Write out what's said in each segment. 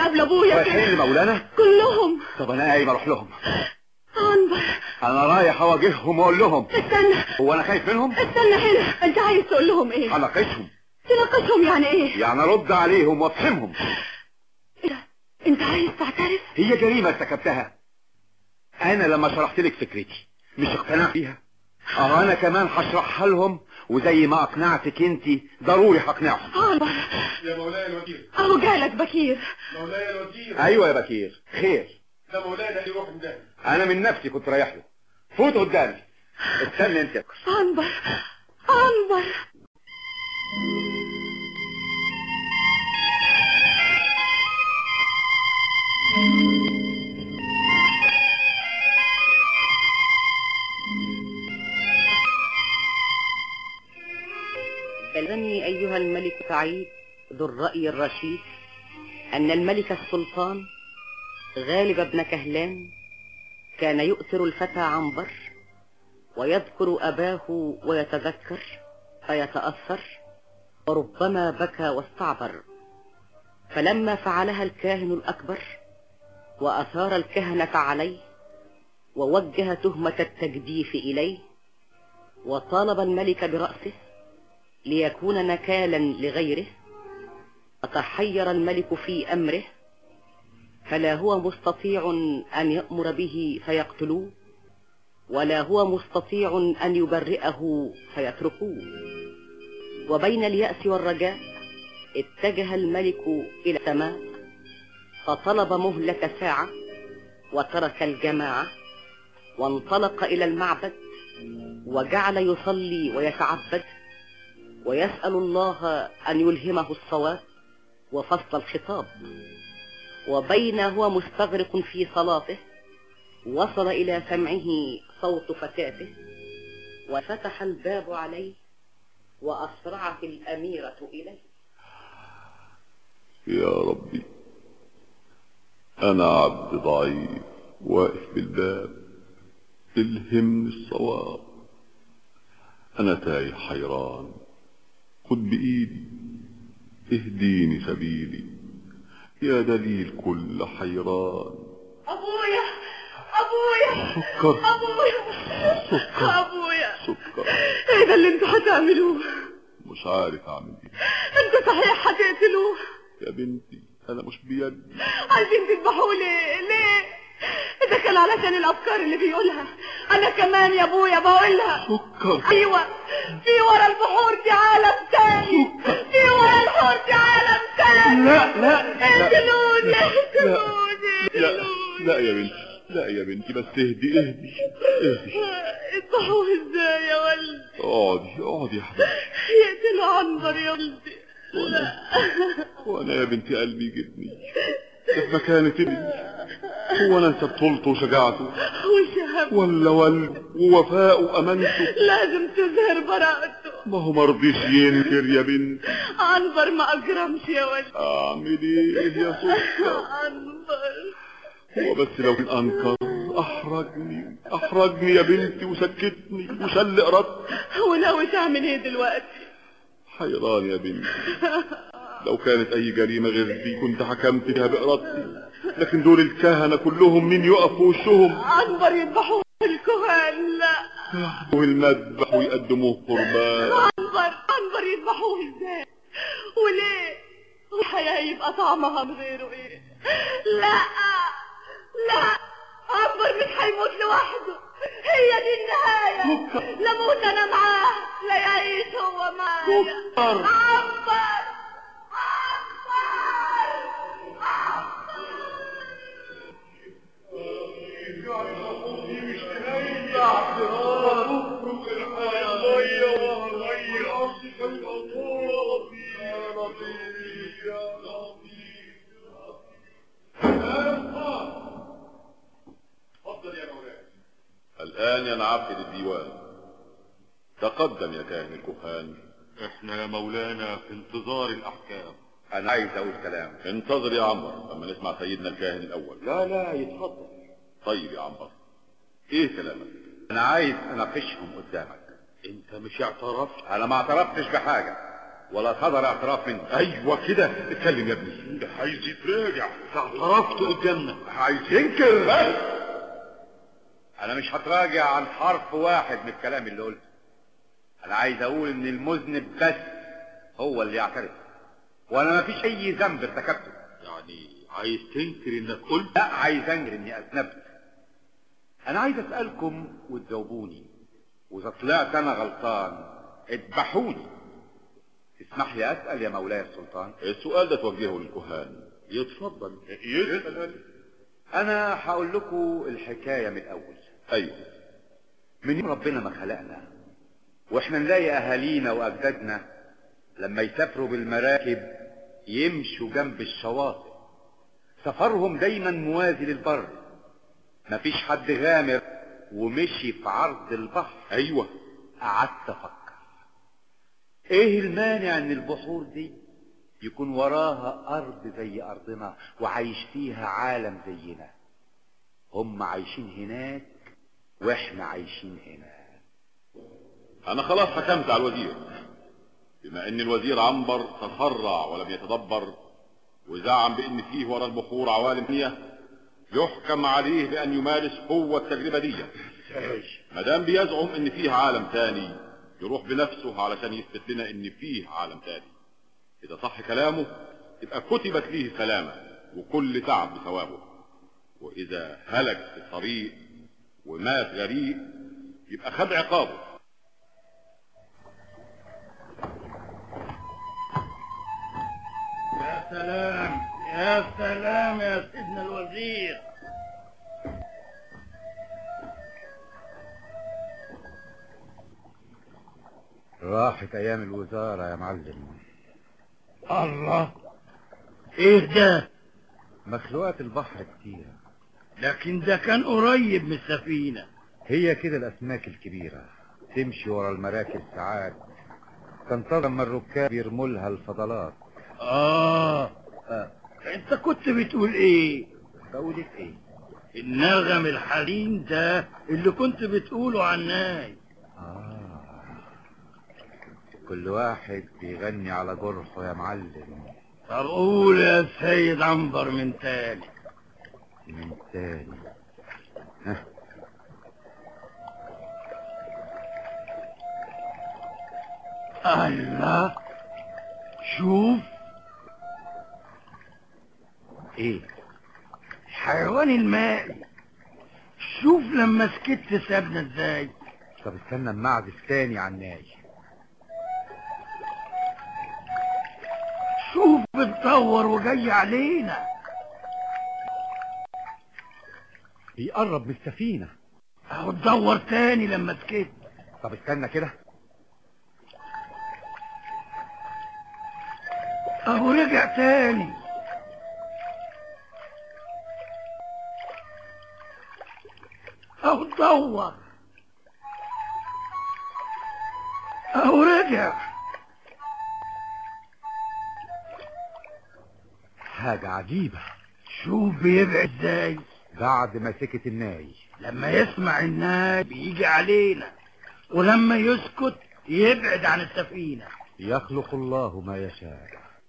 يقابلوا ابويا رايحين مولانا كلهم طب انا قايم اروح لهم عنبر انا رايح اواجههم واقول لهم استنى هو انا خايف منهم استنى هنا انت عايز تقول لهم ايه حلقتهم تناقشهم يعني ايه يعني ارد عليهم وافهمهم إيه ده؟ انت عايز تعترف هي جريمه ارتكبتها انا لما شرحت لك فكرتي مش اقتنعت بيها اه انا كمان هشرحها لهم وزي ما اقنعتك انت ضروري هقنعهم عنبر يا مولاي الوزير اهو جالك بكير مولاي الوزير ايوه يا بكير خير ده مولانا يروح من ده انا من نفسي كنت رايح له فوت قدامي استنى انت يا كرس. عنبر عنبر بلغني أيها الملك سعيد ذو الرأي الرشيد أن الملك السلطان غالب بن كهلان كان يؤثر الفتى عنبر ويذكر أباه ويتذكر فيتأثر وربما بكى واستعبر فلما فعلها الكاهن الأكبر وأثار الكهنة عليه ووجه تهمة التجديف إليه وطالب الملك برأسه ليكون نكالا لغيره فتحير الملك في أمره فلا هو مستطيع أن يأمر به فيقتلوه ولا هو مستطيع أن يبرئه فيتركوه وبين اليأس والرجاء اتجه الملك إلى السماء فطلب مهلة ساعة وترك الجماعة وانطلق إلى المعبد وجعل يصلي ويتعبد ويسأل الله أن يلهمه الصواب وفصل الخطاب وبين هو مستغرق في صلاته وصل إلى سمعه صوت فتاته وفتح الباب عليه وأسرعت الأميرة إليه يا ربي أنا عبد ضعيف واقف بالباب الهمني الصواب أنا تايه حيران خد بإيدي اهديني سبيلي يا دليل كل حيران ابويا ابويا سكر ابويا سكر ابويا سكر ايه ده اللي انتوا هتعملوه مش عارف أعمل إيه انتوا صحيح هتقتلوه يا بنتي أنا مش بيدي عايزين تذبحوه ليه ليه ده كان علشان الافكار اللي بيقولها انا كمان يا ابويا بقولها سكر ايوه في ورا البحور دي عالم تاني في ورا البحور دي عالم تاني لا لا لا اقتلوني لا اقتلوني لا لا يا بنتي لا يا بنتي بس اهدي اهدي اهدي اذبحوه ازاي يا ولدي اقعدي اقعدي يا حبيبتي يقتلوا عنبر يا ولدي وانا وانا يا بنتي قلبي جبني ده في مكانة ابني هو انا انسى بطولته وشجاعته وشهب ولا ولد ووفاء وامانته لازم تظهر براءته ما هو مرضيش ينكر يا بنتي عنبر ما اجرمش يا ولدي اعمل ايه يا سكر عنبر هو بس لو كان انكر احرجني احرجني يا بنتي وسكتني وشل ارادتي وناوي تعمل ايه دلوقتي حيران يا بنتي لو كانت اي جريمة غير دي كنت حكمت بها بارادتي لكن دول الكهنة كلهم مين يقف في وشهم عنبر يذبحوه الكهان لا ياخدوا المذبح ويقدموه قربان عنبر عنبر يذبحوه ازاي وليه والحياة يبقى طعمها من غيره ايه لا لا عنبر مش هيموت لوحده هي دي النهاية لا موت انا معاه لا يعيش هو معايا سكر. عنبر عنبر الآن ينعقد الديوان تقدم يا كاهن الكهان احنا يا مولانا في انتظار الاحكام انا عايز اقول كلام انتظر يا عنبر لما نسمع سيدنا الكاهن الأول لا لا يتفضل طيب يا عنبر ايه كلامك انا عايز اناقشهم قدامك انت مش اعترفت انا ما اعترفتش بحاجة ولا صدر اعتراف منك ايوه كده اتكلم يا ابني ده عايز يتراجع اعترفت قدامنا عايز ينكر بس انا مش هتراجع عن حرف واحد من الكلام اللي قلته انا عايز اقول ان المذنب بس هو اللي يعترف وانا ما فيش اي ذنب ارتكبته يعني عايز تنكر انك قلت لا عايز انكر اني اذنبت انا عايز اسالكم وتجاوبوني واذا طلعت انا غلطان اذبحوني تسمح لي اسال يا مولاي السلطان السؤال ده توجهه للكهان يتفضل يسأل انا هقول لكم الحكايه من الاول ايوه من يوم ربنا ما خلقنا واحنا نلاقي اهالينا واجدادنا لما يسافروا بالمراكب يمشوا جنب الشواطئ سفرهم دايما موازي للبر مفيش حد غامر ومشي في عرض البحر ايوه قعدت افكر ايه المانع ان البحور دي يكون وراها ارض زي ارضنا وعايش فيها عالم زينا هم عايشين هناك واحنا عايشين هنا انا خلاص حكمت على الوزير بما ان الوزير عنبر تسرع ولم يتدبر وزعم بان فيه ورا البحور عوالم ثانيه يحكم عليه بان يمارس قوه التجربه دي ما دام بيزعم ان فيه عالم تاني يروح بنفسه علشان يثبت لنا ان فيه عالم تاني اذا صح كلامه يبقى كتبت ليه سلامه وكل تعب بثوابه واذا هلك في الطريق ومات غريق يبقى خد عقابه يا سلام يا سلام يا سيدنا الوزير راحت ايام الوزاره يا معلم الله ايه ده مخلوقات البحر كتير لكن ده كان قريب من السفينة هي كده الاسماك الكبيره تمشي ورا المراكب ساعات تنتظر لما الركاب يرموا لها الفضلات آه. اه انت كنت بتقول ايه بقولك ايه النغم الحليم ده اللي كنت بتقوله عناي آه. كل واحد بيغني على جرحه يا معلم طب قول يا سيد عنبر من تاني من تاني ها. الله شوف ايه الحيوان المائي شوف لما سكت سابنا ازاي طب استنى اما اعزف تاني على الناي شوف بتدور وجاي علينا بيقرب من السفينه اهو تدور تاني لما سكت طب استنى كده اهو رجع تاني اهو تدور اهو رجع حاجه عجيبه شوف بيبعد ازاي بعد ما سكت الناي لما يسمع الناي بيجي علينا ولما يسكت يبعد عن السفينة يخلق الله ما يشاء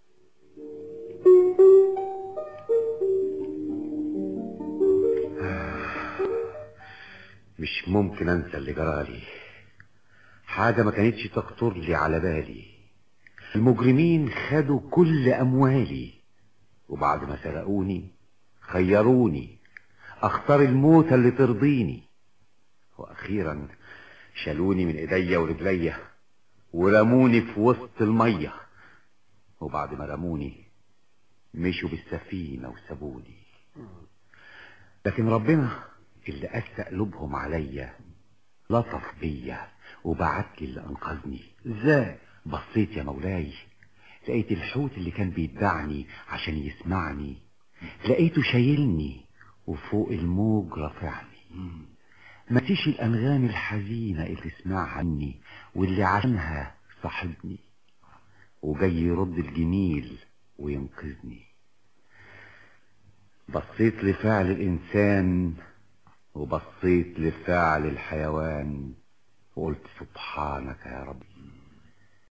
مش ممكن انسى اللي جرالي حاجة ما كانتش تخطر لي على بالي المجرمين خدوا كل اموالي وبعد ما سرقوني خيروني اختار الموتة اللي ترضيني واخيرا شالوني من ايديا ورجليا ورموني في وسط المية وبعد ما رموني مشوا بالسفينة وسابوني لكن ربنا اللي قسى قلوبهم عليا لطف بيا وبعت لي اللي انقذني ازاي بصيت يا مولاي لقيت الحوت اللي كان بيتبعني عشان يسمعني لقيته شايلني وفوق الموج رافعني مفيش الأنغام الحزينة اللي سمعها عني واللي عشانها صاحبني وجاي يرد الجميل وينقذني بصيت لفعل الإنسان وبصيت لفعل الحيوان وقلت سبحانك يا رب